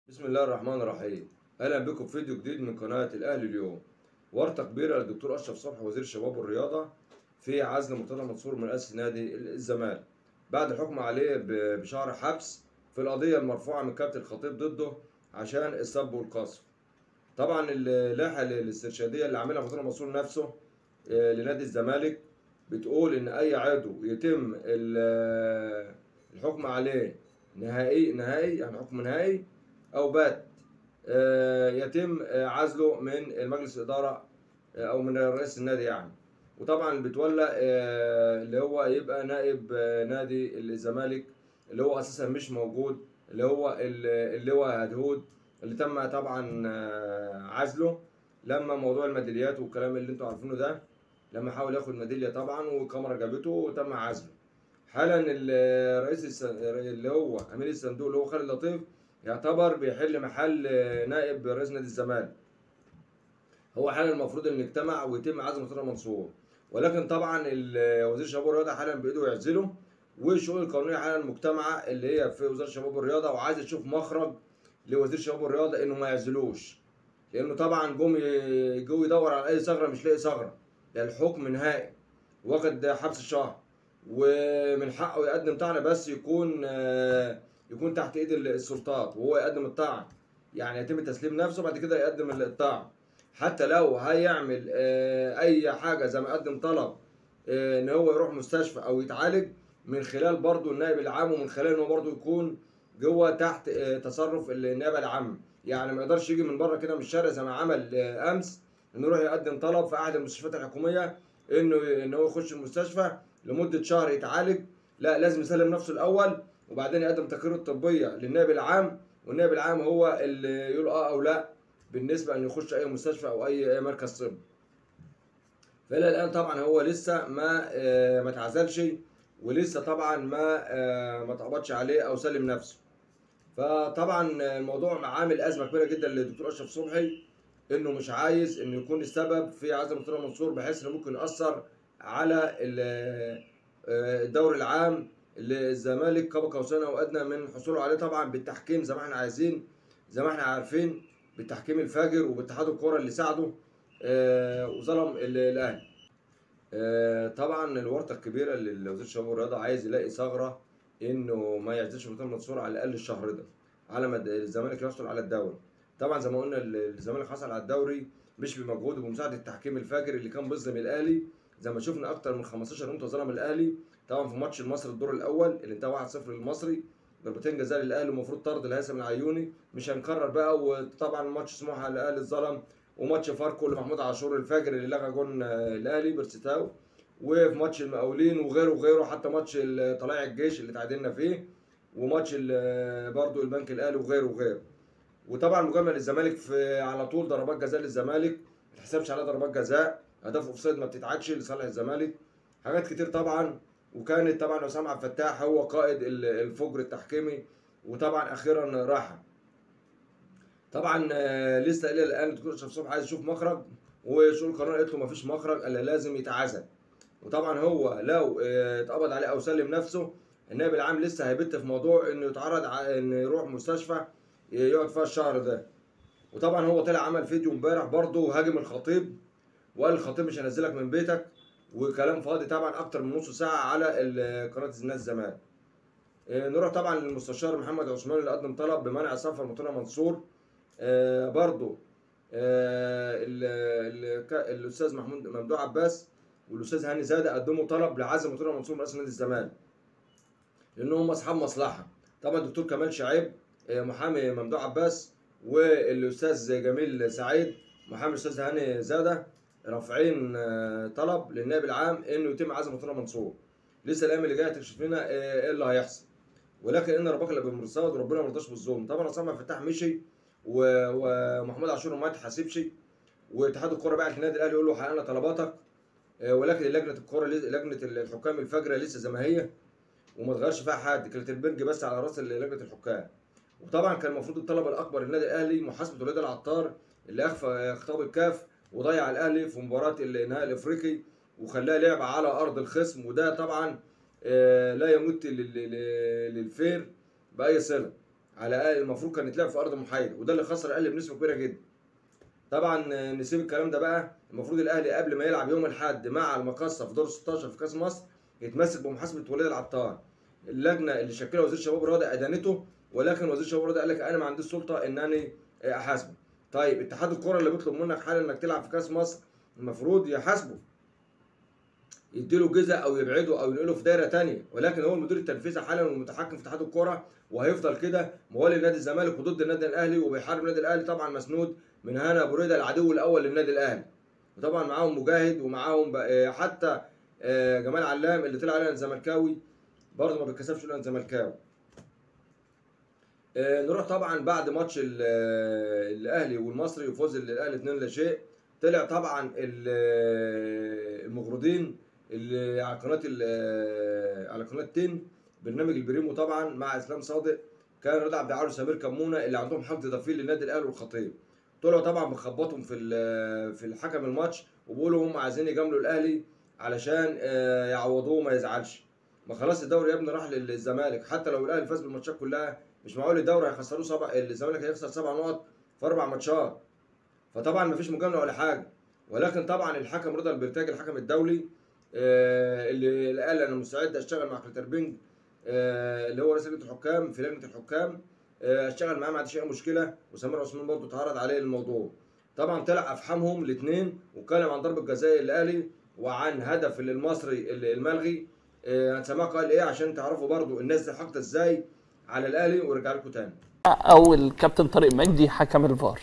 بسم الله الرحمن الرحيم اهلا بكم في فيديو جديد من قناه الاهلي اليوم ورطه كبيره للدكتور اشرف صبحي وزير الشباب والرياضه في عزل مرتضى منصور من رئاسه نادي الزمالك بعد الحكم عليه ب- بشهر حبس في القضيه المرفوعه من كابتن الخطيب ضده عشان السب والقذف طبعا اللائحه الاسترشاديه اللي عاملها مرتضى منصور نفسه آه، لنادي الزمالك بتقول ان اي عضو يتم ال- الحكم عليه نهائي نهائي يعني حكم نهائي او بات آه، يتم آه، عزله من المجلس الاداره آه، او من رئيس النادي يعني وطبعا اللي بتولى آه، اللي هو يبقى نائب آه، نادي الزمالك اللي هو اساسا مش موجود اللي هو ال- اللي هو هدهود اللي تم طبعا آه، عزله لما موضوع الميداليات والكلام اللي انتوا عارفينه ده لما حاول ياخد ميداليه طبعا والكاميرا جابته وتم عزله حالا ال- رئيس الس- اللي هو امين الصندوق اللي هو خالد لطيف يعتبر بيحل محل نائب رئيس نادي الزمالك هو حالا المفروض ان يجتمع ويتم عزل مرتضى منصور ولكن طبعا ال- وزير الشباب والرياضه حالا بايده يعزله والشؤون القانونيه حالا مجتمعه اللي هي في وزاره الشباب والرياضه وعايزه تشوف مخرج لوزير الشباب والرياضه انه ما يعزلوش لانه طبعا جم ي- جو يدور على اي ثغره مش لاقي ثغره ده الحكم نهائي واخد حبس شهر ومن حقه يقدم طعن بس يكون آه، يكون تحت ايد السلطات وهو يقدم الطعن يعني يتم تسليم نفسه بعد كده يقدم الطعن حتى لو هيعمل آه، اي حاجه زي ما قدم طلب آه، ان هو يروح مستشفى او يتعالج من خلال برضو النائب العام ومن خلال ان هو برضو يكون جوه تحت آه، تصرف النيابه العامه يعني ما يقدرش يجي من بره كده من الشارع زي ما عمل آه، امس انه يروح يقدم طلب في احد المستشفيات الحكوميه انه ان هو يخش المستشفى لمده شهر يتعالج لا لازم يسلم نفسه الاول وبعدين يقدم تقريره الطبيه للنائب العام والنائب العام هو اللي يقول اه او لا بالنسبه ان يخش اي مستشفى او اي أي مركز طبي فالى الان طبعا هو لسه ما آه، ما اتعزلش ولسه طبعا ما آه، ما اتقبضش عليه او سلم نفسه فطبعا الموضوع عامل ازمه كبيره جدا للدكتور اشرف صبحي انه مش عايز انه يكون السبب في عزل مرتضى منصور بحيث انه ممكن ياثر على ال- آه، الدوري العام اللي الزمالك قاب قوسين او ادنى من حصوله عليه طبعا بالتحكيم زي ما احنا عايزين زي ما احنا عارفين بالتحكيم الفاجر وباتحاد الكوره اللي ساعده آه، وظلم ال- الاهلي آه، طبعا الورطه الكبيره اللي وزير الشباب والرياضه عايز يلاقي ثغره انه ما يعزلش مرتضى منصور على الاقل الشهر ده على ما الزمالك يحصل على الدوري طبعا زي ما قلنا ال- الزمالك حصل على الدوري مش بمجهود وبمساعده التحكيم الفاجر اللي كان بيظلم الاهلي زي ما شفنا اكتر من 15 نقطه ظلم الاهلي طبعا في ماتش المصري الدور الاول اللي انتهى 1-0 للمصري ضربتين جزاء للاهلي ومفروض طرد الهيثم العيوني مش هنكرر بقى وطبعا ماتش سموحه الاهلي اتظلم وماتش فاركو لمحمود عاشور الفاجر اللي لغى جون آه، الاهلي بيرستاو وفي ماتش المقاولين وغيره وغيره حتى ماتش ال- طلائع الجيش اللي تعادلنا فيه وماتش ال- برضو البنك الاهلي وغيره وغيره وطبعا مجامله للزمالك في على طول ضربات جزاء للزمالك ما تحسبش عليها ضربات جزاء اهداف اوفسايد ما بتتعادش لصالح الزمالك حاجات كتير طبعا وكانت طبعا حسام عبد الفتاح هو قائد ال- الفجر التحكيمي وطبعا اخيرا راح طبعا آه، لسه الى الان الدكتور اشرف صبحي عايز يشوف مخرج وشؤون القانون قالت له ما فيش مخرج الا لازم يتعزل وطبعا هو لو آه، اتقبض عليه او سلم نفسه النائب العام لسه هيبت في موضوع انه يتعرض ع- انه يروح مستشفى يقعد فيها الشهر ده وطبعا هو طلع عمل فيديو امبارح برضه هاجم الخطيب وقال الخطيب مش هنزلك من بيتك وكلام فاضي طبعا اكتر من نص ساعه على ال- قناه الناس زمان آه، نروح طبعا للمستشار محمد عثمان اللي قدم طلب بمنع سفر مرتضى منصور آه، برضه آه، ال- ال- ك- الاستاذ محمود ممدوح عباس والاستاذ هاني زاده قدموا طلب لعزل مرتضى منصور رئيس نادي الزمالك لان هم اصحاب مصلحه طبعا الدكتور كمال شعيب آه، محامي ممدوح عباس والاستاذ جميل سعيد محامي الاستاذ هاني زاده رافعين آه، طلب للنائب العام انه يتم عزل مرتضى منصور لسه الايام اللي جايه تكشف لنا آه، ايه اللي هيحصل ولكن ان ربك اللي بالمرصاد وربنا ما رضاش بالظلم طبعا عصام عبد الفتاح مشي و- ومحمود عاشور وما تحاسبش واتحاد الكوره بعت للنادي الاهلي يقول له حققنا طلباتك آه، ولكن لجنه الكوره لجنه الحكام الفجره لسه زي ما هي وما اتغيرش فيها حد كانت البنج بس على راس لجنه الحكام وطبعا كان المفروض الطلب الاكبر للنادي الاهلي محاسبه وليد العطار اللي اخفى خطاب الكاف وضيع الاهلي في مباراه النهائي الافريقي وخلاه لعب على ارض الخصم وده طبعا آه، لا يمت لل- لل- للفير باي صله على المفروض كان يتلعب في ارض محايده وده اللي خسر الاهلي بنسبه كبيره جدا طبعا آه، نسيب الكلام ده بقى المفروض الاهلي قبل ما يلعب يوم الاحد مع المقصه في دور 16 في كاس مصر يتمسك بمحاسبه وليد العطار اللجنه اللي شكلها وزير الشباب والرياضه ادانته ولكن وزير الشباب والرياضه قال لك انا ما عنديش سلطه ان انا آه، احاسبه طيب اتحاد الكره اللي بيطلب منك حالا انك تلعب في كاس مصر المفروض يحاسبه يديله جزء او يبعده او ينقله في دايره تانية ولكن هو المدير التنفيذي حالا والمتحكم في اتحاد الكره وهيفضل كده موالي نادي الزمالك وضد النادي الاهلي وبيحارب النادي الاهلي طبعا مسنود من هنا ابو ريده العدو الاول للنادي الاهلي وطبعا معاهم مجاهد ومعاهم بقى- آه، حتى آه، جمال علام اللي طلع علينا زملكاوي برضه ما بيتكسبش الا زملكاوي آه، نروح طبعا بعد ماتش ال- آه، الاهلي والمصري وفوز الاهلي 2 لا شيء طلع طبعا ال- آه، المغرضين اللي على قناه ال- آه، على قناه تن برنامج البريمو طبعا مع اسلام صادق كان رضا عبد العال وسمير كمونه اللي عندهم حقد اضافي للنادي الاهلي والخطيب طلعوا طبعا بخبطهم في ال- في الحكم الماتش وبيقولوا هم عايزين يجاملوا الاهلي علشان آه، يعوضوه ما يزعلش ما خلاص الدوري يا ابني راح للزمالك حتى لو الاهلي فاز بالماتشات كلها مش معقول الدوري هيخسروه سبع الزمالك هيخسر سبع نقط في اربع ماتشات فطبعا مفيش مجامله ولا حاجه ولكن طبعا الحكم رضا البرتاج الحكم الدولي آه، اللي اللي قال انا مستعد اشتغل مع كلتربينج آه، اللي هو رئيس لجنه الحكام في لجنه الحكام آه، اشتغل معاه ما عنديش اي مشكله وسمير عثمان برضه اتعرض عليه الموضوع طبعا طلع افحمهم الاثنين واتكلم عن ضربه جزاء الاهلي وعن هدف المصري الملغي آه، هنسمعها قال ايه عشان تعرفوا برضه الناس دي حقت ازاي على الاهلي وارجع لكم تاني او الكابتن طارق مجدي حكم الفار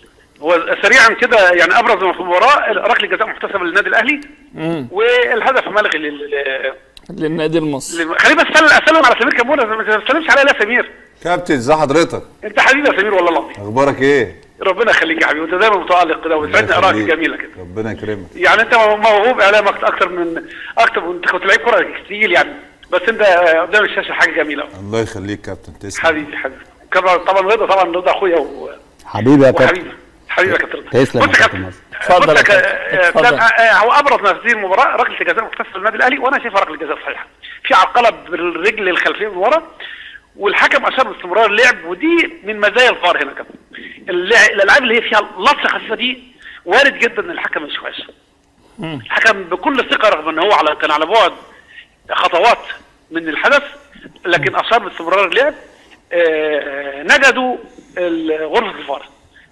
هو سريعا كده يعني ابرز ما في المباراه ركله جزاء محتسبه للنادي الاهلي مم. والهدف ملغي لل للنادي المصري لل- خليني بس أسلم- اسلم على سمير كمونه ما تسلمش عليا لا سمير كابتن ازي حضرتك انت حبيبي يا سمير والله العظيم اخبارك ايه ربنا يخليك يا حبيبي انت دايما متالق كده وبتسعدني الله ارائك يخليك. الجميله كده ربنا يكرمك يعني انت موهوب اعلامك اكتر من اكتر من انت كنت لعيب كره كتير يعني بس انت قدام الشاشه حاجه جميله الله يخليك كابتن تسلم حبيبي حبيبي كمان طبعا رضا طبعا رضا اخويا و- حبيبي يا كابتن وحبيبي حبيبي يا كابتن رضا. تسلم يا بص يا كابتن كابتن مصر. اتفضل بص يا يا كابتن، كابتن اتفضل. آه، آه، هو ابرز ما في هذه المباراه ركله الجزاء محتسبه للنادي الاهلي وانا شايفها ركله جزاء صحيحه في عرقله بالرجل الخلفيه من ورا والحكم اشار باستمرار اللعب ودي من مزايا الفار هنا كمان اللع- الالعاب اللي هي فيها لطشه خفيفه دي وارد جدا ان الحكم ما يشوفهاش الحكم بكل ثقه رغم ان هو على كان على بعد خطوات من الحدث لكن اشار باستمرار اللعب آه، نجدوا ال- غرفه الفار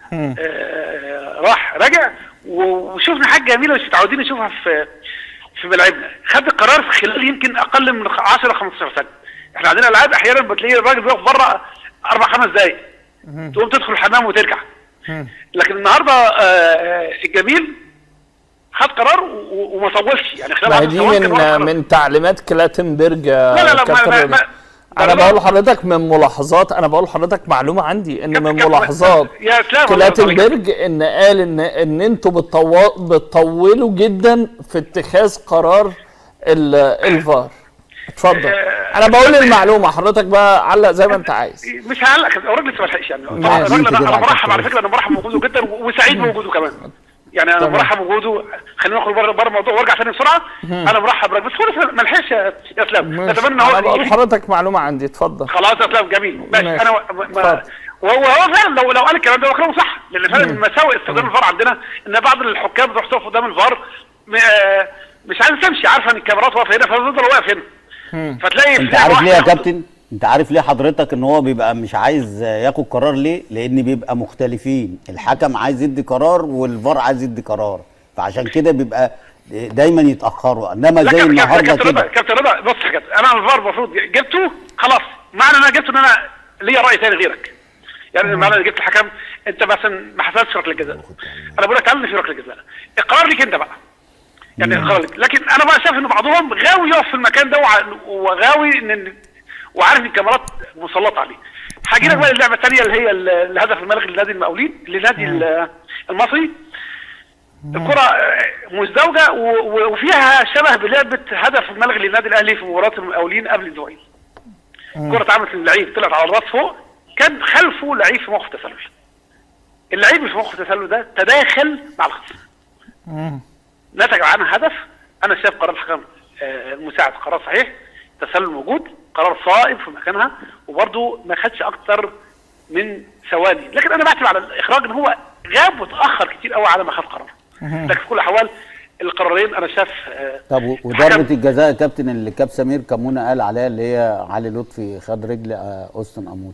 آه، راح رجع و- وشفنا حاجه جميله مش متعودين نشوفها في في ملاعبنا خد القرار في خلال يمكن اقل من 10 15 سنه احنا عندنا العاب احيانا بتلاقي الراجل بيقف بره اربع خمس دقائق تقوم تدخل الحمام وترجع لكن النهارده آه، الجميل خد قرار و- و- وما طولش يعني خلال ما هي 10 دي ثواني كان واخد قرار. من من تعليمات كلاتنبرج يا لا لا لا ما كابتن ما رضا. ما انا ما- بقول لحضرتك من ملاحظات انا بقول لحضرتك معلومه عندي ان من كابتن- ملاحظات يا اسلام الله يرضى عليك. كلاتنبرج ان قال ان ان انتوا بتطو- بتطولوا جدا في اتخاذ قرار ال- الفار اتفضل آه، انا بقول المعلومه حضرتك بقى علق زي ما انت عايز مش هعلق الراجل لسه ما لحقش يعني ماشي. طبعا الراجل كده انا أنا على مرحب على فكرة. فكره انا مرحب بوجوده جدا و- وسعيد بوجوده كمان يعني انا تمام. مرحب بوجوده خلينا نخرج بره بره الموضوع وارجع تاني بسرعه انا مرحب بس هو لسه ما لحقش يا يا اسلام اتمنى ان انا بقول هو لحضرتك معلومه عندي اتفضل خلاص يا اسلام جميل ماشي ماشي. انا ما- اتفضل. ما وهو هو فعلا لو لو قال الكلام ده هو كلامه صح لان فعلا من مساوئ استخدام الفار عندنا ان بعض الحكام بتروح تقف قدام الفار م- آه، مش عايز تمشي عارفه ان الكاميرات واقفه هنا فتفضل واقف هنا فتلاقي انت في عارف واحد ليه يا ياخد- كابتن انت عارف ليه حضرتك ان هو بيبقى مش عايز ياخد قرار ليه لان بيبقى مختلفين الحكم عايز يدي قرار والفار عايز يدي قرار فعشان كده بيبقى دايما يتاخروا انما لا زي كابتن- النهارده كابتن رضا كده كابتن رضا بص يا كابتن انا الفار المفروض جبته خلاص معنى ان انا جبته ان انا ليا راي ثاني غيرك يعني معنى ان جبت الحكم انت مثلا ما حسبتش ركله جزاء انا بقول لك تعالى في ركله جزاء اقرار ليك انت بقى يعني اقرار ليك لكن انا بقى شايف ان بعضهم غاوي يقف في المكان ده وع- وغاوي ان وعارف ان الكاميرات مسلطه عليه هاجي لك بقى اللعبه الثانيه اللي هي ال- الهدف الملغي لنادي المقاولين لنادي ال- المصري الكرة آه، مزدوجة و- و- وفيها شبه بلعبة هدف الملغي للنادي الأهلي في مباراة المقاولين قبل أسبوعين. الكرة اتعملت للعيب طلعت على الراس فوق كان خلفه لعيب في موقف تسلل. اللعيب اللي في موقف التسلل ده تداخل مع الخصم. نتج عنها هدف أنا شايف قرار الحكم آه، المساعد قرار صحيح تسلل موجود قرار صائب في مكانها وبرده ما خدش أكتر من ثواني لكن انا بعتب على الاخراج ان هو غاب وتاخر كتير قوي على ما خد قرار لكن في كل الاحوال القرارين انا شايف آه، طب و- وضربه الجزاء يا كابتن اللي كاب سمير كمونه قال عليها اللي هي علي لطفي خد رجل آه، اوستن اموت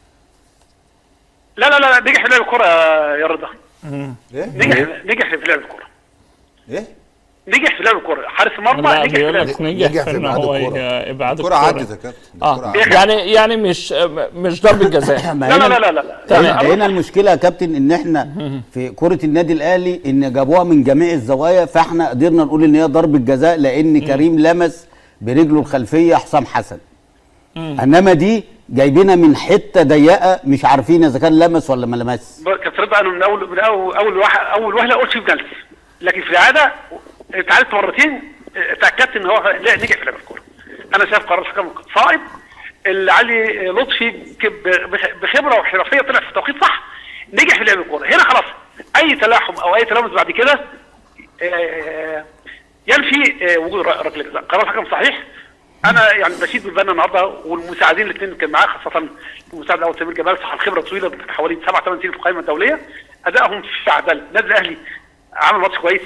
لا لا لا نجح في لعب الكوره يا رضا ايه نجح نجح في لعب الكوره ايه نجح في لعب الكوره حارس المرمى لا نجح في بيقول لعب لك الكوره نجح نجح في في ان إبعاد هو الكرة. ي- ابعاد الكرة الكرة عدت يا كابتن الكرة اه عدت. يعني يعني مش مش ضربة جزاء ما لا هنا- لا لا لا لا تمام. هنا هنا المشكله يا كابتن ان احنا في كره النادي الاهلي ان جابوها من جميع الزوايا فاحنا قدرنا نقول ان هي ضربه جزاء لان كريم لمس برجله الخلفيه حسام حسن انما دي جايبينها من حته ضيقه مش عارفين اذا كان لمس ولا ما لمس كابتن رضا انا من اول من اول اول واحد اول وهله قلت في بنالتي لكن في العاده اتعادلت مرتين اتاكدت ان هو لا نجح في لعب الكوره انا شايف قرار الحكم صائب اللي علي لطفي ك- بخ- بخبره وحرفيه طلع في التوقيت صح نجح في لعب الكوره هنا خلاص اي تلاحم او اي تلامس بعد كده آه، ينفي آه، وجود ر- ركله جزاء قرار الحكم صحيح انا يعني بشيد بالبنا النهارده والمساعدين الاثنين اللي كان معاه خاصه المساعد الاول سمير جمال صاحب خبره طويله حوالي سبع ثمان سنين في القائمه الدوليه ادائهم في عدل النادي الاهلي عمل ماتش كويس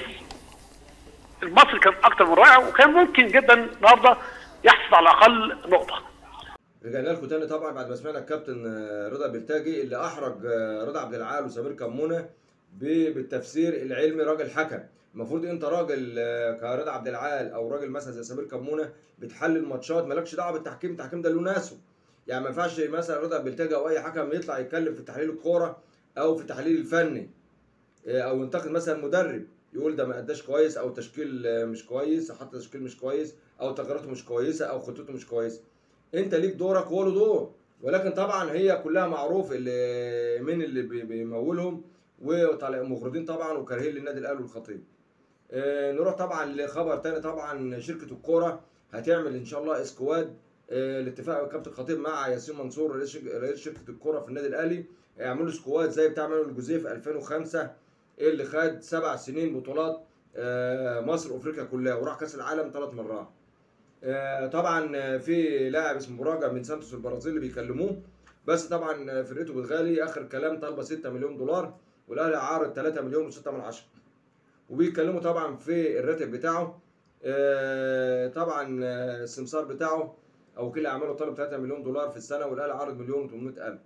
المصري كان اكتر من رائع وكان ممكن جدا النهارده يحصل على الاقل نقطه رجعنا لكم تاني طبعا بعد ما سمعنا الكابتن آه، رضا بلتاجي اللي احرج آه، رضا عبد العال وسمير كمونه ب- بالتفسير العلمي راجل حكم المفروض انت راجل آه، كرضا عبد العال او راجل مثلا زي سمير كمونه بتحلل ماتشات مالكش دعوه بالتحكيم التحكيم ده له ناسه يعني ما ينفعش مثلا رضا بلتاجي او اي حكم يطلع يتكلم في تحليل الكوره او في التحليل الفني آه، او ينتقد مثلا مدرب يقول ده ما اداش كويس او تشكيل آه، مش كويس حط تشكيل مش كويس او تغييراته مش كويسه او خطته مش كويسه انت ليك دورك وهو له دور ولكن طبعا هي كلها معروف اللي مين اللي بي- بيمولهم ومخرجين طبعا وكارهين للنادي الاهلي والخطيب آه، نروح طبعا لخبر تاني طبعا شركه الكوره هتعمل ان شاء الله اسكواد آه، الاتفاق كابتن الخطيب مع ياسين منصور رئيس شركة- رئيس شركه الكوره في النادي الاهلي يعملوا سكواد زي بتاع مانويل الجوزيه في 2005 اللي خد سبع سنين بطولات آه، مصر وافريقيا كلها وراح كاس العالم ثلاث مرات آه، طبعا آه، في لاعب اسمه براجا من سانتوس البرازيلي بيكلموه بس طبعا آه، فرقته بالغالي اخر كلام طالبه 6 مليون دولار والاهلي عارض 3 مليون و6 من عشرة وبيتكلموا طبعا في الراتب بتاعه آه، طبعا آه، السمسار بتاعه او وكيل اعماله طالب 3 مليون دولار في السنه والاهلي عارض مليون و800 الف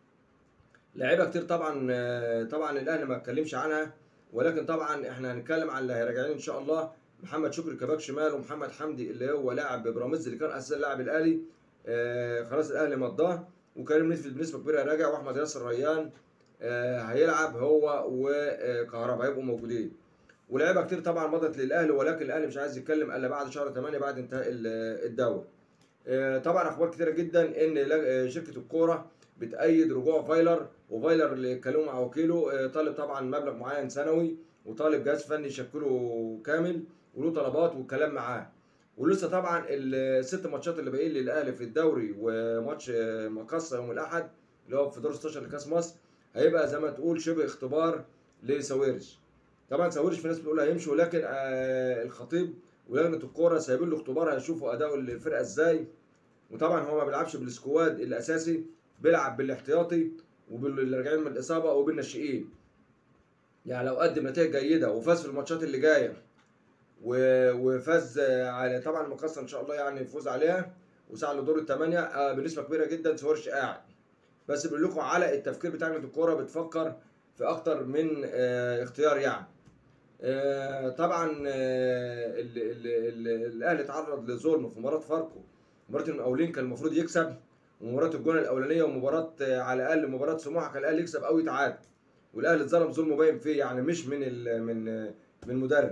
لعيبه كتير طبعا آه، طبعا الاهلي ما اتكلمش عنها ولكن طبعا احنا هنتكلم عن اللي هيراجعين ان شاء الله محمد شكري كباك شمال ومحمد حمدي اللي هو لاعب بيراميدز اللي كان اساسا لاعب الاهلي آه خلاص الاهلي مضاه وكريم نتفت بنسبه كبيره راجع واحمد ياسر ريان آه هيلعب هو وكهرباء هيبقوا موجودين ولاعيبه كتير طبعا مضت للاهلي ولكن الاهلي مش عايز يتكلم الا بعد شهر 8 بعد انتهاء ال- الدوري آه، طبعا اخبار كتيره جدا ان لا- آه، شركه الكوره بتأيد رجوع فايلر وفايلر اللي اتكلموا مع وكيله آه، طالب طبعا مبلغ معين سنوي وطالب جهاز فني يشكله كامل وله طلبات والكلام معاه ولسه طبعا الست ماتشات اللي باقيين للاهلي في الدوري وماتش آه، مقصه يوم الاحد اللي هو في دور 16 لكاس مصر هيبقى زي ما تقول شبه اختبار لساويرش طبعا ساويرش في ناس بتقول هيمشي ولكن آه الخطيب ولجنه الكوره سايبين له اختبار هيشوفوا اداء الفرقه ازاي وطبعا هو ما بيلعبش بالسكواد الاساسي بيلعب بالاحتياطي وباللي راجعين من الاصابه وبالناشئين يعني لو قدم نتائج جيده وفاز في الماتشات اللي جايه و- وفاز آه، على طبعا المقصه ان شاء الله يعني يفوز عليها وسعى لدور الثمانيه آه، بنسبه كبيره جدا سوارش قاعد بس بقول لكم على التفكير بتاع لجنه الكوره بتفكر في اكتر من آه، اختيار يعني آه، طبعا آه، ال- ال- ال- الاهلي اتعرض لظلم في مباراه فاركو مباراه المقاولين كان المفروض يكسب ومباراه الجونه الاولانيه ومباراه آه، على الاقل مباراه سموحه كان الاهلي يكسب او يتعادل والاهلي اتظلم ظلم باين فيه يعني مش من ال- من آه، من المدرب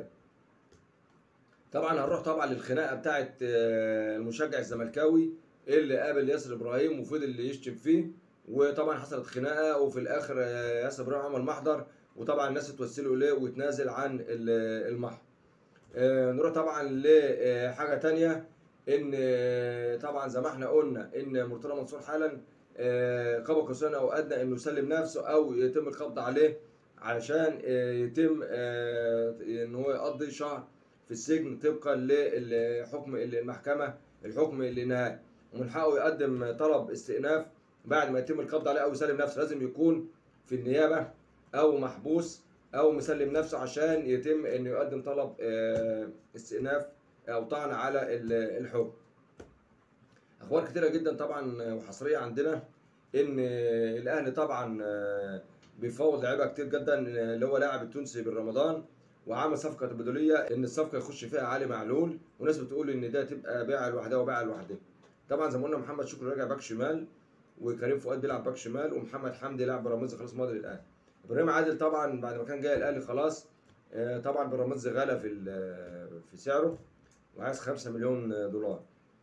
طبعا هنروح طبعا للخناقه بتاعت آه، المشجع الزملكاوي اللي قابل ياسر ابراهيم وفضل يشتم فيه وطبعا حصلت خناقه وفي الاخر آه، ياسر ابراهيم عمل محضر وطبعا الناس اتوسلوا اليه وتنازل عن ال- المحضر آه، نروح طبعا لحاجه تانية ان آه، طبعا زي ما احنا قلنا ان مرتضى منصور حالا آه، قاب قوسين او ادنى انه يسلم نفسه او يتم القبض عليه علشان آه، يتم آه، ان هو يقضي شهر في السجن طبقا للحكم اللي المحكمه الحكم اللي نهائي ومن حقه يقدم طلب استئناف بعد ما يتم القبض عليه او يسلم نفسه لازم يكون في النيابه او محبوس او مسلم نفسه عشان يتم انه يقدم طلب آه، استئناف او طعن على ال- الحكم اخبار كتيره جدا طبعا وحصريه عندنا ان الاهلي طبعا آه، بيفاوض لعيبه كتير جدا اللي هو لاعب التونسي بن رمضان وعامل صفقه تبادليه ان الصفقه يخش فيها علي معلول وناس بتقول ان ده تبقى بيعه لوحدها وبيعه لوحدها طبعا زي ما قلنا محمد شكري راجع باك شمال وكريم فؤاد بيلعب باك شمال ومحمد حمدي لاعب بيراميدز خلاص ماضي للاهلي ابراهيم عادل طبعا بعد ما كان جاي الاهلي خلاص آه، طبعا بيراميدز غلى في ال- في سعره وعايز 5 مليون دولار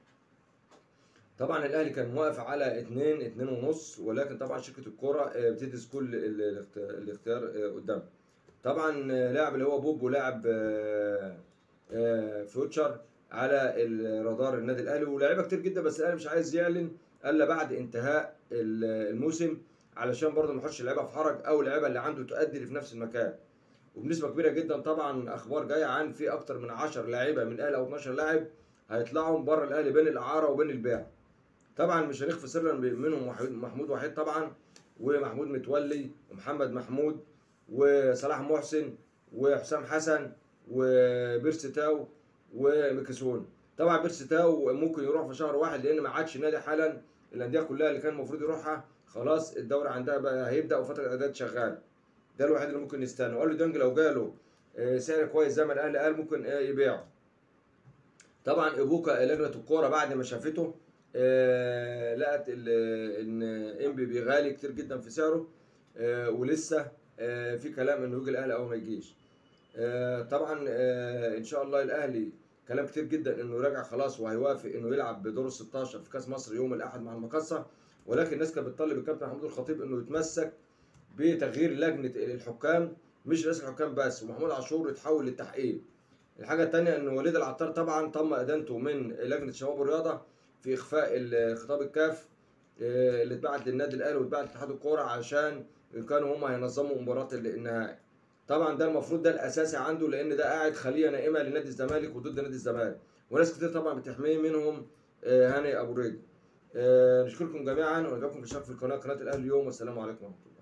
طبعا الاهلي كان موافق على 2 2 ونص ولكن طبعا شركه الكوره آه، بتدرس كل ال- الاخت- الاختيار آه، قدام طبعا آه، لاعب اللي هو بوب ولاعب آه، آه، فيوتشر على الرادار النادي الاهلي ولاعيبه كتير جدا بس الاهلي مش عايز يعلن الا بعد انتهاء ال- الموسم علشان برضه ما يحطش اللعيبه في حرج او اللعيبه اللي عنده تؤدي في نفس المكان وبنسبه كبيره جدا طبعا اخبار جايه عن في اكتر من 10 لاعيبه من الاهلي او 12 لاعب هيطلعوا بره الاهلي بين الاعاره وبين البيع طبعا مش هنخفي سرا منهم وحيد- محمود وحيد طبعا ومحمود متولي ومحمد محمود وصلاح محسن وحسام حسن وبيرسي تاو وميكيسون طبعا بيرسي تاو ممكن يروح في شهر واحد لان ما عادش نادي حالا الانديه كلها اللي كان المفروض يروحها خلاص الدوري عندها بقى هيبدا وفتره الاعداد شغال ده الوحيد اللي ممكن يستنى وقال له ديانج لو جاله آه، سعر كويس زي ما الاهلي قال ممكن آه، يبيعه طبعا ابوكا لجنه الكوره بعد ما شافته آه، لقت ال- ان انبي بيغالي كتير جدا في سعره آه، ولسه آه، في كلام انه يجي الاهلي او ما يجيش آه، طبعا آه، ان شاء الله الاهلي كلام كتير جدا انه راجع خلاص وهيوافق انه يلعب بدور ال 16 في كاس مصر يوم الاحد مع المقصه ولكن الناس كانت بتطالب الكابتن محمود الخطيب انه يتمسك بتغيير لجنه الحكام مش رئيس الحكام بس ومحمود عاشور يتحول للتحقيق الحاجه الثانيه ان وليد العطار طبعا تم ادانته من لجنه الشباب والرياضه في اخفاء ال- خطاب الكاف آه، اللي اتبعت للنادي الاهلي واتبعت لاتحاد الكوره عشان كانوا هم هينظموا مباراه ال- النهائي طبعا ده المفروض ده الاساسي عنده لان ده قاعد خليه نائمه لنادي الزمالك وضد نادي الزمالك وناس كتير طبعا بتحميه منهم آه، هاني ابو ريد آه، نشكركم جميعا ونلقاكم في الاشتراك في القناه قناه الاهلي اليوم والسلام عليكم ورحمه الله